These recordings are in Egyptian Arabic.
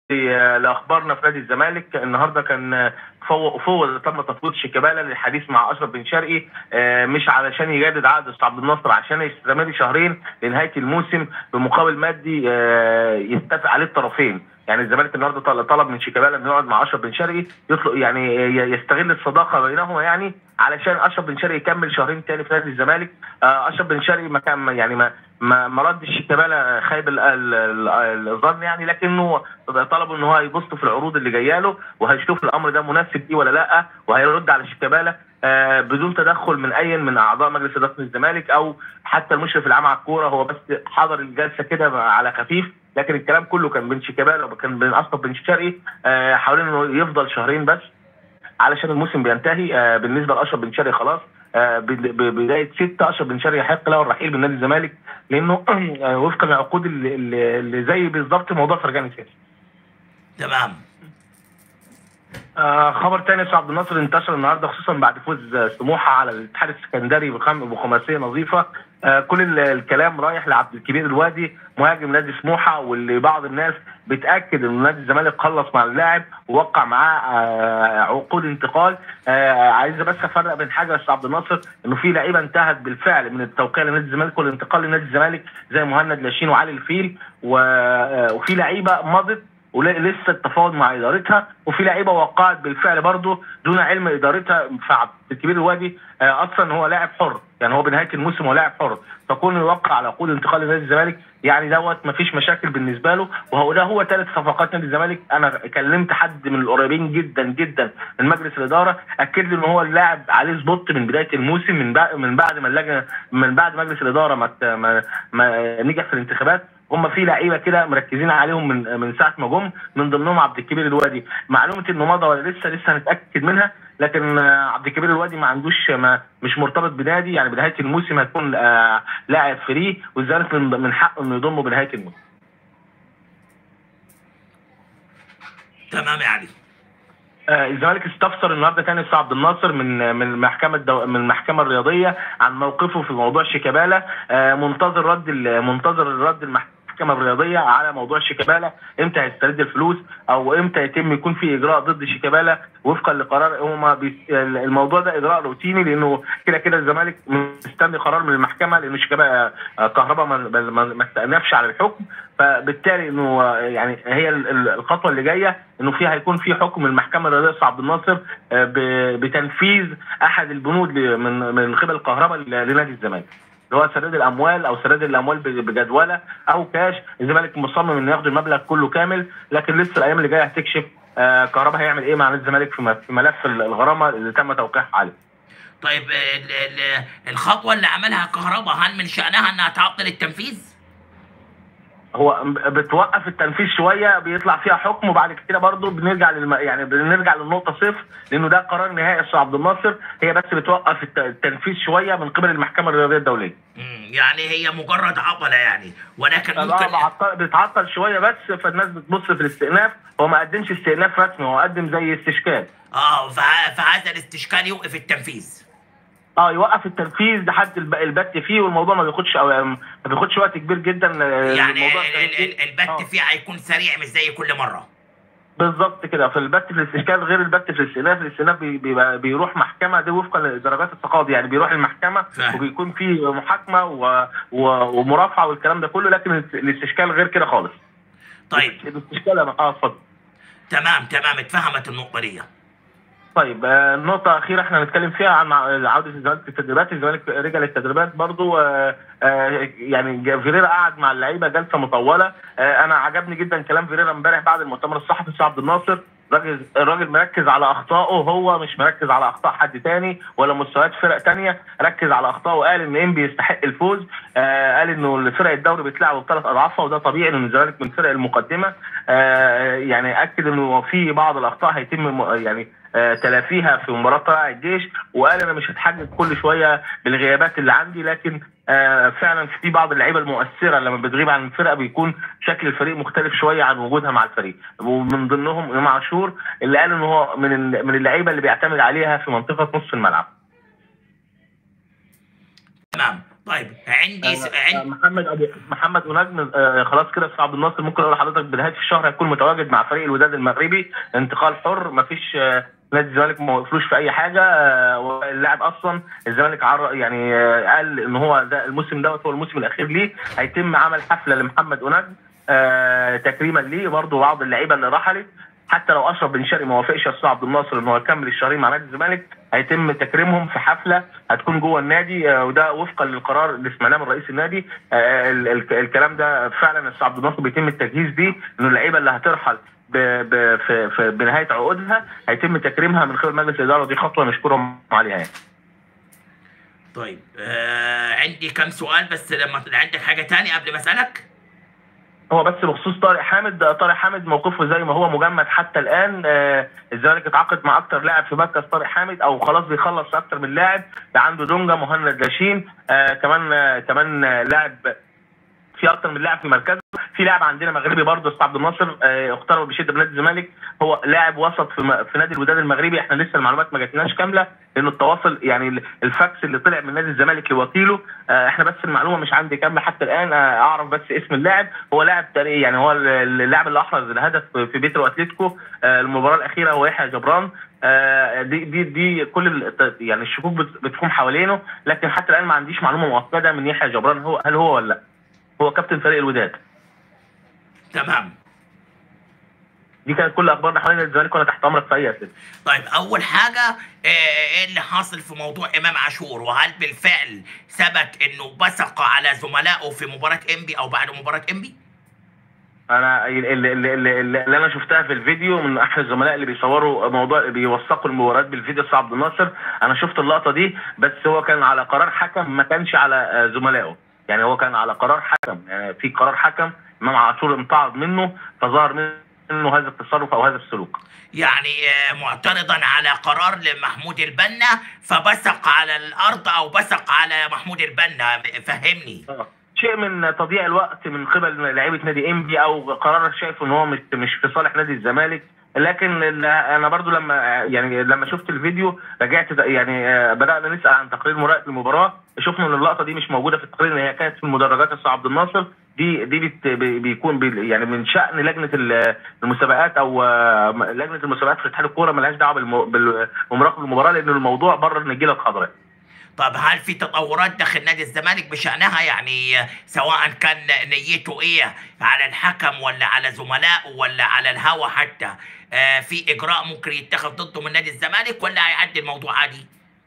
لاخبارنا في نادي الزمالك النهارده كان فوق فوق تم تفويض شيكابالا للحديث مع اشرف بن شرقي آه، مش علشان يجدد عقد استاذ عبد الناصر عشان يستمر شهرين لنهايه الموسم بمقابل مادي آه، يتفق عليه الطرفين يعني الزمالك النهارده طل- طلب من شيكابالا انه يقعد مع اشرف بن شرقي يطلق يعني ي- يستغل الصداقه بينهما يعني علشان اشرف بن شرقي يكمل شهرين تاني في نادي الزمالك آه، اشرف بن شرقي ما كان يعني ما ما ما ردش شيكابالا خايب ال- ال- ال- الظن يعني لكنه طلبوا ان هو يبص في العروض اللي جايه له وهيشوف الامر ده مناسب ليه ولا لا وهيرد على شيكابالا آه، بدون تدخل من اي من اعضاء مجلس اداره الزمالك او حتى المشرف العام على الكوره هو بس حضر الجلسه كده على خفيف لكن الكلام كله كان بين شيكابالا وكان بين اشرف بن شرقي آه، حوالين انه يفضل شهرين بس علشان الموسم بينتهي آه، بالنسبه لاشرف بن شرقي خلاص آه، بد- ببدايه 6 اشرف بن شرقي يحق له الرحيل من نادي الزمالك لانه آه، وفقا للعقود اللي, اللي اللي زي بالظبط موضوع فرجاني سياسي تمام آه خبر تاني يا عبد الناصر انتشر النهارده خصوصا بعد فوز آه، سموحه على الاتحاد السكندري بخم- بخماسيه نظيفه آه كل ال- الكلام رايح لعبد الكبير الوادي مهاجم نادي سموحه واللي بعض الناس بتاكد ان نادي الزمالك خلص مع اللاعب ووقع معاه آه عقود انتقال آه عايز بس افرق بين حاجه يا عبد الناصر انه في لعيبه انتهت بالفعل من التوقيع لنادي الزمالك والانتقال لنادي الزمالك زي مهند لاشين وعلي الفيل و- آه، وفي لعيبه مضت ولسه التفاوض مع ادارتها وفي لعيبه وقعت بالفعل برضه دون علم ادارتها فعبد الكبير الوادي آه، اصلا هو لاعب حر يعني هو بنهايه الموسم هو لاعب حر فكون يوقع على عقود انتقال لنادي الزمالك يعني دوت مفيش مشاكل بالنسبه له وهو ده هو ثالث صفقات نادي الزمالك انا كلمت حد من القريبين جدا جدا من مجلس الاداره اكد لي ان هو اللاعب عليه سبوت من بدايه الموسم من بعد من بعد ما اللجنه من بعد مجلس الاداره ما ت- ما, ما نجح في الانتخابات هم في لعيبه كده مركزين عليهم من من ساعه ما جم من ضمنهم عبد الكبير الوادي معلومه انه مضى ولا لسه لسه هنتاكد منها لكن آه، عبد الكبير الوادي ما عندوش ما مش مرتبط بنادي يعني بنهايه الموسم هيكون آه، لاعب فري والزمالك من من حقه انه يضمه بنهايه الموسم تمام يا علي آه، الزمالك استفسر النهارده تاني استاذ عبد الناصر من من المحكمه الدو... من المحكمه الرياضيه عن موقفه في موضوع شيكابالا آه، منتظر رد ال... منتظر الرد المحكمه الرياضيه على موضوع شيكابالا امتى هيسترد الفلوس او امتى يتم يكون في اجراء ضد شيكابالا وفقا لقرار هما بي... الموضوع ده اجراء روتيني لانه كده كده الزمالك مستني قرار من المحكمه لانه شيكابالا آه، كهربا ما ما, ما استأنفش على الحكم فبالتالي انه آه، يعني هي ال- ال- الخطوه اللي جايه انه فيها هيكون في حكم من المحكمه الرياضيه استاذ عبد الناصر آه، ب- بتنفيذ احد البنود ل- من من قبل الكهرباء ل- لنادي الزمالك اللي هو سداد الاموال او سداد الاموال ب- بجدوله او كاش الزمالك مصمم انه ياخد المبلغ كله كامل لكن لسه الايام اللي جايه هتكشف آه، كهرباء هيعمل ايه مع نادي الزمالك في م- في ملف ال- الغرامه اللي تم توقيعها عليه طيب ال- ال- الخطوه اللي عملها كهرباء هل من شانها انها تعطل التنفيذ؟ هو م- بتوقف التنفيذ شويه بيطلع فيها حكم وبعد كده برضه بنرجع للم... يعني بنرجع للنقطه صفر لانه ده قرار نهائي يا استاذ عبد الناصر هي بس بتوقف الت- التنفيذ شويه من قبل المحكمه الرياضيه الدوليه. مم، يعني هي مجرد عطله يعني ولكن اه ممكن بعطل- بتعطل شويه بس فالناس بتبص في الاستئناف هو ما قدمش استئناف رسمي هو قدم زي استشكال. اه فه- فهذا الاستشكال يوقف التنفيذ اه يوقف التنفيذ لحد الب- البت فيه والموضوع ما بياخدش أو ما بياخدش وقت كبير جدا آه، يعني الموضوع ال- ال- ال- البت آه. فيه هيكون سريع مش زي كل مره بالظبط كده في البت في الاستشكال غير البت في الاستئناف الاستئناف بي- بيبقى بيروح محكمه دي وفقا لدرجات التقاضي يعني بيروح المحكمه فاهم. وبيكون في محاكمه و... و... ومرافعه والكلام ده كله لكن الاست- الاستشكال غير كده خالص طيب الاستشكال انا اه اتفضل تمام تمام اتفهمت النقطه دي طيب آه، نقطة أخيرة احنا هنتكلم فيها عن مع- عودة الزمالك في التدريبات، الزمالك رجع للتدريبات برضو آه، آه، يعني جا- فيريرا قعد مع اللعيبة جلسة مطولة، آه، أنا عجبني جدا كلام فيريرا امبارح بعد المؤتمر الصحفي بتاع عبد الناصر، الراجل الراجل مركز على أخطائه هو مش مركز على أخطاء حد تاني ولا مستويات فرق تانية، ركز على أخطائه وقال إن إنبي يستحق الفوز، آه، قال إنه فرق الدوري بتلعب بثلاث أضعافها وده طبيعي إن الزمالك من الفرق المقدمة، آه، يعني أكد إنه في بعض الأخطاء هيتم م- يعني آه، تلافيها في مباراه طلائع الجيش وقال انا مش هتحجج كل شويه بالغيابات اللي عندي لكن آه، فعلا في بعض اللعيبه المؤثره لما بتغيب عن الفرقه بيكون شكل الفريق مختلف شويه عن وجودها مع الفريق ومن ضمنهم امام عاشور اللي قال ان هو من ال- من اللعيبه اللي بيعتمد عليها في منطقه نصف الملعب تمام طيب عندي س... آه، عندي محمد ابو محمد ونجم آه، خلاص كده استاذ عبد الناصر ممكن اقول لحضرتك بنهايه الشهر هيكون متواجد مع فريق الوداد المغربي انتقال حر مفيش آه، نادي الزمالك ما وقفلوش في اي حاجه آه، واللاعب اصلا الزمالك عر يعني آه، قال ان هو ده الموسم دوت هو الموسم الاخير ليه هيتم عمل حفله لمحمد ونجم آه، تكريما ليه برضه بعض اللعيبه اللي رحلت حتى لو اشرف بن شرقي ما وافقش يا استاذ عبد الناصر ان هو يكمل الشهرين مع نادي الزمالك هيتم تكريمهم في حفله هتكون جوه النادي آه، وده وفقا للقرار اللي سمعناه من رئيس النادي آه، ال- ال- الكلام ده فعلا يا استاذ عبد الناصر بيتم التجهيز بيه انه اللعيبه اللي هترحل ب ب في في بنهايه عقودها هيتم تكريمها من خلال مجلس الاداره ودي خطوه نشكرهم عليها يعني. طيب آه عندي كم سؤال بس لما عندك حاجه تاني قبل ما اسالك هو بس بخصوص طارق حامد طارق حامد موقفه زي ما هو مجمد حتى الان آه، الزمالك اتعاقد مع اكتر لاعب في مركز طارق حامد او خلاص بيخلص اكتر من لاعب عنده دونجا مهند لاشين آه، كمان آه، كمان آه، لاعب في اكتر من لاعب في مركزه في لاعب عندنا مغربي برضه استاذ عبد الناصر آه، اختاره بشده بنادي الزمالك هو لاعب وسط في, م- في نادي الوداد المغربي احنا لسه المعلومات ما جاتلناش كامله لانه التواصل يعني ال- الفاكس اللي طلع من نادي الزمالك لوكيله آه، احنا بس المعلومه مش عندي كامله حتى الان آه، اعرف بس اسم اللاعب هو لاعب تاريخي يعني هو ال- اللاعب اللي احرز الهدف في بيترو اتلتيكو آه، المباراه الاخيره هو يحيى جبران آه، دي دي دي كل ال- يعني الشكوك بت- بتكون حوالينه لكن حتى الان ما عنديش معلومه مؤكده من يحيى جبران هو هل هو ولا لا هو كابتن فريق الوداد تمام دي كانت كل اخبارنا حوالين الزمالك وانا تحت امرك في اي اسئله طيب اول حاجه آه، ايه اللي حاصل في موضوع امام عاشور وهل بالفعل ثبت انه بصق على زملائه في مباراه انبي او بعد مباراه انبي انا اللي, اللي, اللي, اللي انا شفتها في الفيديو من احد الزملاء اللي بيصوروا موضوع بيوثقوا المباريات بالفيديو استاذ عبد الناصر انا شفت اللقطه دي بس هو كان على قرار حكم ما كانش على آه، زملائه يعني هو كان على قرار حكم يعني في قرار حكم امام عاشور امتعض منه فظهر منه هذا التصرف او هذا السلوك يعني آه، معترضا على قرار لمحمود البنا فبصق على الارض او بصق على محمود البنا فهمني آه. شيء من تضييع الوقت من قبل لعيبه نادي انبي او قرار شايف ان هو مش مش في صالح نادي الزمالك لكن ال- انا برضو لما يعني لما شفت الفيديو رجعت يعني آه، بدانا نسال عن تقرير مراقب المباراه شفنا ان اللقطه دي مش موجوده في التقرير ان هي كانت في المدرجات يا استاذ عبد الناصر دي دي بت بي- بيكون بي يعني من شان لجنه ال- المسابقات او آه، لجنه المسابقات في اتحاد الكوره ملهاش دعوه بالم- بال- بمراقبه المباراه لان الموضوع بره النجيله الخضراء طب هل في تطورات داخل نادي الزمالك بشأنها يعني آه، سواء كان نيته ايه على الحكم ولا على زملائه ولا على الهوا حتى آه، في اجراء ممكن يتخذ ضده من نادي الزمالك ولا هيعدي الموضوع عادي؟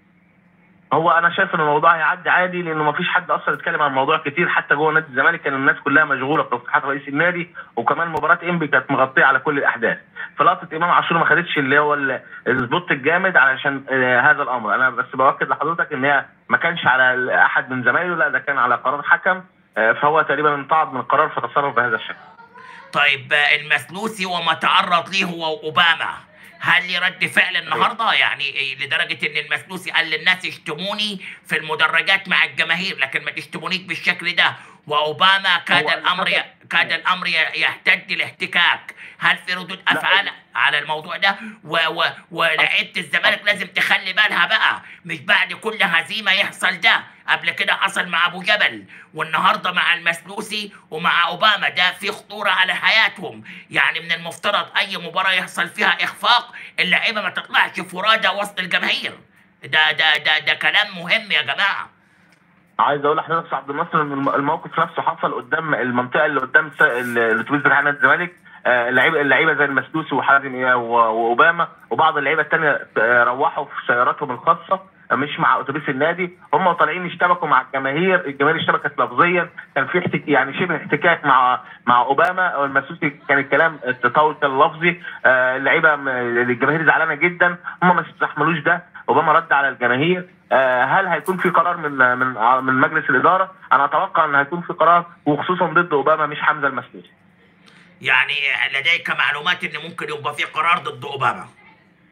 هو انا شايف ان الموضوع هيعدي عادي لانه ما فيش حد اصلا اتكلم عن الموضوع كتير حتى جوه نادي الزمالك كان الناس كلها مشغوله بتصريحات رئيس النادي وكمان مباراه انبي كانت مغطيه على كل الاحداث فلقطه امام عاشور ما خدتش اللي هو ال- السبوت الجامد علشان آه، هذا الامر انا بس باكد لحضرتك ان هي ما كانش على احد من زمايله لا ده كان على قرار حكم آه، فهو تقريبا انتعض من القرار فتصرف بهذا الشكل طيب آه، المسلوسي وما تعرض ليه هو اوباما هل لي رد فعل النهارده يعني لدرجه ان المسلوسي قال للناس اشتموني في المدرجات مع الجماهير لكن ما تشتمونيش بالشكل ده واوباما كاد هو الامر ي... كاد الامر ي- يحتد الاحتكاك هل في ردود افعال على الموضوع ده و... و... ولعيبه الزمالك لازم تخلي بالها بقى مش بعد كل هزيمه يحصل ده قبل كده حصل مع ابو جبل والنهارده مع المسلوسي ومع اوباما ده في خطوره على حياتهم يعني من المفترض اي مباراه يحصل فيها اخفاق اللعيبه ما تطلعش فرادى وسط الجماهير ده ده ده ده كلام مهم يا جماعه عايز اقول لحضرتك يا عبد الناصر ان الم- الموقف نفسه حصل قدام المنطقه اللي قدام س- ال- الاتوبيس بتاع نادي الزمالك آه، اللعيبه اللعيبه زي المسلوسي وحازم إياه و- واوباما وبعض اللعيبه الثانيه روحوا في سياراتهم الخاصه آه، مش مع اتوبيس النادي هم طالعين اشتبكوا مع الجماهير الجماهير اشتبكت لفظيا كان في احتك... يعني شبه احتكاك مع مع اوباما والمسلوسي كان الكلام التطاول كان لفظي آه، اللعيبه م- الجماهير زعلانه جدا هم ما استحملوش ده اوباما رد على الجماهير آه، هل هيكون في قرار من من من مجلس الاداره؟ انا اتوقع ان هيكون في قرار وخصوصا ضد اوباما مش حمزه المسلوسي. يعني لديك معلومات ان ممكن يبقى في قرار ضد اوباما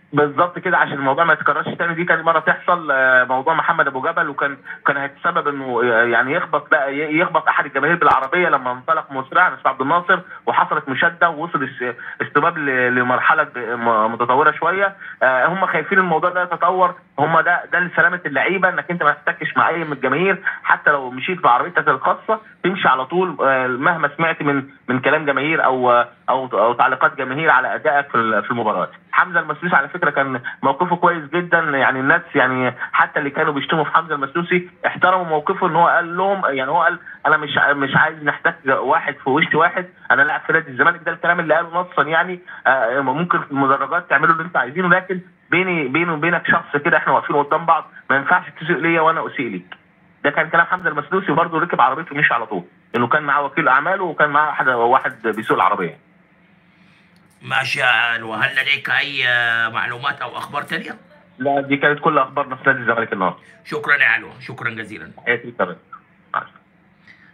بالظبط كده عشان الموضوع ما يتكررش تاني دي كانت مره تحصل آه، موضوع محمد ابو جبل وكان كان هيتسبب انه آه، يعني يخبط بقى ي- يخبط احد الجماهير بالعربيه لما انطلق مسرعا اسمه عبد الناصر وحصلت مشاده ووصل الس- استباب ل- لمرحله ب- م- متطوره شويه آه، هم خايفين الموضوع ده يتطور هم ده ده لسلامه اللعيبه انك انت ما تحتكش مع اي من الجماهير حتى لو مشيت بعربيتك الخاصه تمشي على طول آه، مهما سمعت من من كلام جماهير او آه، او او تعليقات جماهير على ادائك في ال- في المباراه حمزه المسلوسي على فكره كان موقفه كويس جدا يعني الناس يعني حتى اللي كانوا بيشتموا في حمزه المسلوسي احترموا موقفه ان هو قال لهم يعني هو قال انا مش مش عايز نحتاج واحد في وش واحد انا لاعب في نادي الزمالك ده الكلام اللي قاله نصا يعني آه، ممكن في المدرجات تعملوا اللي انتوا عايزينه لكن بيني بيني وبينك شخص كده احنا واقفين قدام بعض ما ينفعش تسيء ليا وانا اسيء ليك ده كان كلام حمزه المسلوسي وبرضه ركب عربيته ومشي على طول انه كان معاه وكيل اعماله وكان معاه واحد واحد بيسوق العربيه ماشي يا علو هل لديك اي آه، معلومات او اخبار تانية لا دي كانت كل اخبارنا في نادي الزمالك النهارده شكرا يا علو شكرا جزيلا حياتي كمان